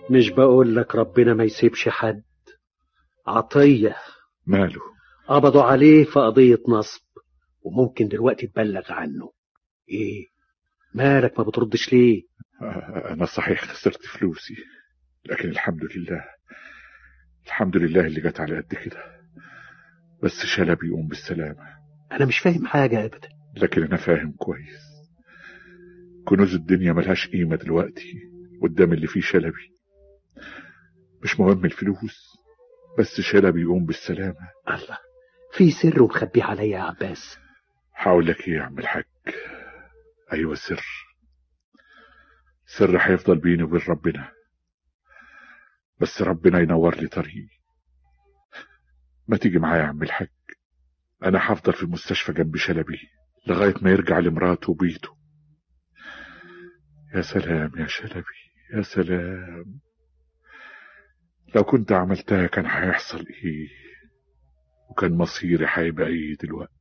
مش بقول لك ربنا ما يسيبش حد عطية ماله قبضوا عليه في قضية نصب وممكن دلوقتي تبلغ عنه ايه مالك ما بتردش ليه آه، أنا صحيح خسرت فلوسي لكن الحمد لله الحمد لله اللي جت على قد كده بس شلبي يقوم بالسلامة انا مش فاهم حاجة ابدا لكن أنا فاهم كويس كنوز الدنيا ملهاش قيمة دلوقتي قدام اللي فيه شلبي مش مهم الفلوس بس شلبي يقوم بالسلامة الله في سر مخبيه عليا يا عباس هقول لك ايه يا عم الحاج ايوه سر سر هيفضل بيني وبين ربنا بس ربنا ينور لي طريقي ما تيجي معايا يا عم الحاج انا هفضل في المستشفى جنب شلبي لغاية ما يرجع لمراته وبيته يا سلام يا شلبي يا سلام لو كنت عملتها كان هيحصل ايه وكان مصيري هيبقى ايه دلوقتي